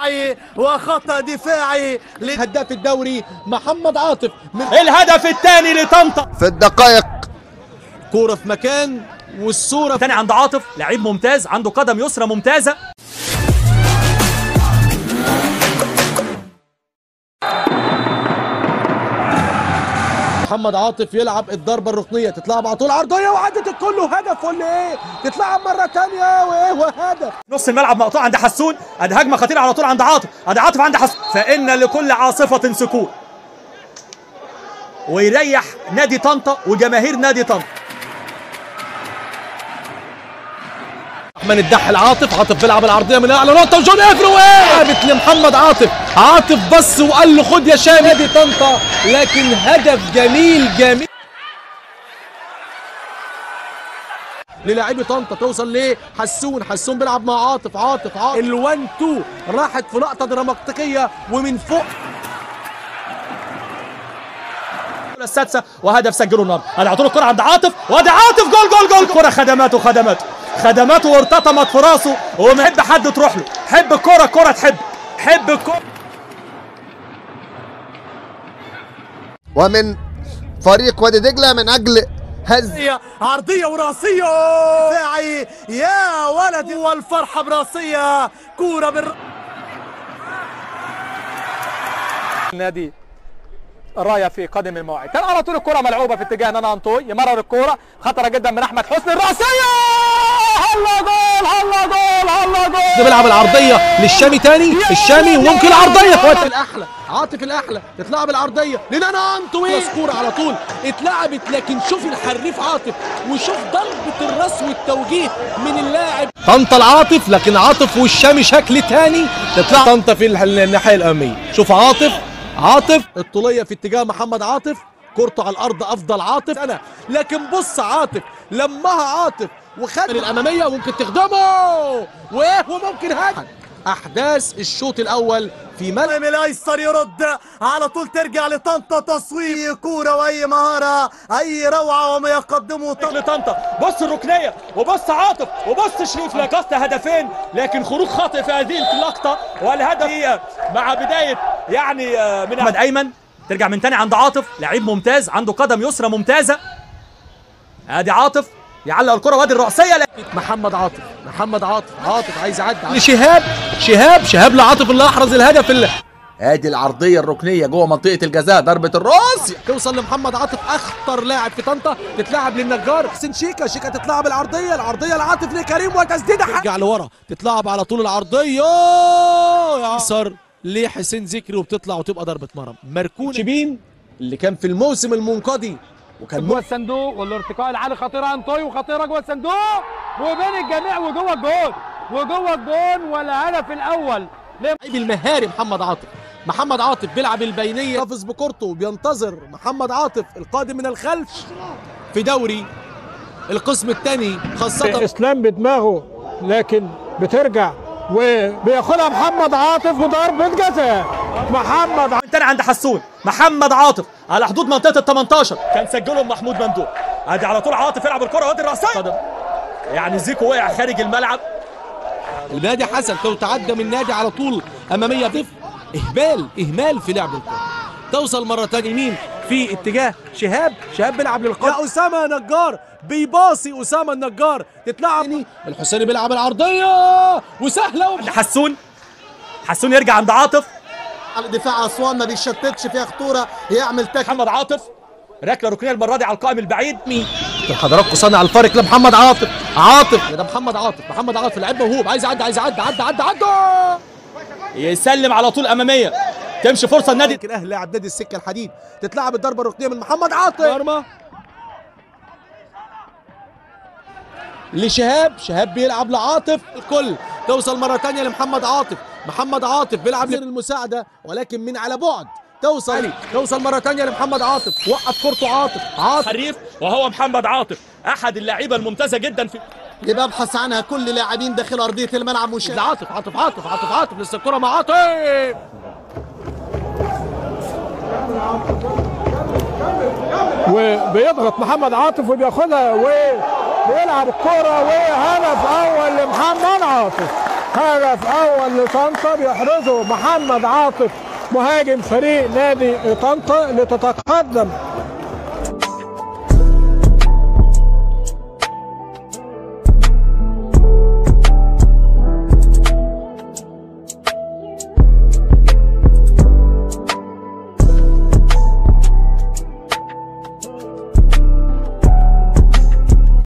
دفاعي وخطأ دفاعي هداف الدوري محمد عاطف من الهدف الثاني لطنطا في الدقائق كوره في مكان والصوره تاني عند عاطف لعيب ممتاز عنده قدم يسرى ممتازه محمد عاطف يلعب الضربه الركنيه تتلعب على طول عرضيه وعدت الكل هدف ولا ايه تتلعب مره ثانيه وايه وهدف نص الملعب مقطوع عند حسون ادي هجمه خطيره على طول عند عاطف ادي عاطف عند حسون فان لكل عاصفه سكون ويريح نادي طنطا وجماهير نادي طنطا احمد الدح العاطف عاطف بيلعب العرضيه من اعلى نقطه وجون افرو لعبت لمحمد عاطف عاطف بص وقال له خد يا شام نادي طنطا لكن هدف جميل جميل للاعبي طنطا توصل لحسون حسون بيلعب مع عاطف عاطف عاطف ال1 2 راحت في لقطه دراماتيكيه ومن فوق السادسه وهدف سجله النهارده ادي على طول الكره عند عاطف وادي عاطف جول جول جول كره خدماته خدماته خدماته وارتطمت في راسه ومحب حد تروح له حب الكره الكره تحب حب الكره ومن فريق وادي دجله من اجل هز هي عرضية وراسية دفاعي يا ولدي والفرحة براسية كورة بال نادي الرايه في قادم الموعد كان على طول الكره ملعوبه في اتجاه نانا انطوي يمرر الكره خطره جدا من احمد حسني الراسيه هلا جول هلا جول هلا جول بيلعب العرضيه للشامي تاني الشامي وممكن العرضيه عاطف الاحلى عاطف الاحلى تتلعب العرضيه لنانا انطوي كوره على طول اتلعبت لكن شوف الحريف عاطف وشوف ضربه الراس والتوجيه من اللاعب طنطا العاطف لكن عاطف والشامي شكل تاني تطلع طنطا في الح- الناحيه الاماميه شوف عاطف عاطف الطوليه في اتجاه محمد عاطف كورته على الارض افضل عاطف انا لكن بص عاطف لمها عاطف وخد من الاماميه وممكن تخدمه وايه وممكن هدف احداث الشوط الاول في ملعب القائم الايسر يرد على طول ترجع لطنطا تصويب كورة واي مهارة اي روعة وما يقدمه طنطا لطنطا بص الركنيه وبص عاطف وبص شريف لقصت هدفين لكن خروج خاطئ في هذه اللقطه والهدف مع بدايه يعني آه، من احمد ايمن ترجع من تاني عند عاطف لعيب ممتاز عنده قدم يسرى ممتازه ادي عاطف يعلق الكره وادي الرأسيه لكن محمد عاطف محمد عاطف عاطف عايز يعدي لشهاب شهاب شهاب لعاطف اللي احرز الهدف اللي ادي العرضيه الركنيه جوه منطقه الجزاء ضربه الراس توصل لمحمد عاطف اخطر لاعب في طنطا تتلعب للنجار حسين شيكا شيكا تتلعب العرضيه العرضيه لعاطف لكريم وتسديده ترجع لورا تتلعب على طول العرضيه يسار لحسين ذكري وبتطلع وتبقى ضربه مرمى مركون شبين اللي كان في الموسم المنقضي وكان جوه الصندوق والارتقاء العالي خطيره انطوي وخطيره جوه الصندوق وبين الجميع وجوه الجول وجوه الجول والهدف الاول اللعيب المهاري محمد عاطف محمد عاطف بيلعب البينيه حافظ بكورته وبينتظر محمد عاطف القادم من الخلف في دوري القسم الثاني خاصه اسلام بدماغه لكن بترجع وبياخدها محمد عاطف وضربة جزاء محمد من تاني عند حسون محمد عاطف على حدود منطقه ال 18 كان سجلهم محمود ممدوح ادي على طول عاطف يلعب الكره وادي الرأسيه يعني زيكو وقع خارج الملعب النادي حسن تو تعدى من نادي على طول اماميه ضيف اهمال اهمال في لعب الكره توصل مره ثانيه يمين في اتجاه شهاب شهاب بيلعب للقدم يا اسامه نجار بيباصي اسامه النجار تتلعب الحسيني بيلعب العرضيه وسهله وب... حسون حسون يرجع عند عاطف على دفاع اسوان ما بيشتتش فيها خطورة يعمل تك محمد عاطف ركله ركنيه المره دي على القائم البعيد مين حضراتكم صانع الفارق لمحمد عاطف عاطف ده محمد عاطف محمد عاطف لعيب موهوب عايز يعدي عايز يعدي عدى عدى عدى يسلم على طول اماميه تمشي فرصه النادي لكن اهل لاعب نادي السكه الحديد تتلعب الضربه الركنيه من محمد عاطف مرمى لشهاب شهاب بيلعب لعاطف الكل توصل مره ثانيه لمحمد عاطف محمد عاطف بيلعب من المساعده ولكن من على بعد توصل علي. توصل مره ثانيه لمحمد عاطف وقف كورته عاطف عاطف حريف وهو محمد عاطف احد اللعيبه الممتازه جدا في اللي ببحث عنها كل لاعبين داخل ارضية الملعب مش عاطف عاطف عاطف عاطف عاطف لسه الكره مع عاطف وبيضغط محمد عاطف وبياخدها وبيلعب الكرة وهدف أول لمحمد عاطف هدف اول لطنطا بيحرزه محمد عاطف مهاجم فريق نادي طنطا لتتقدم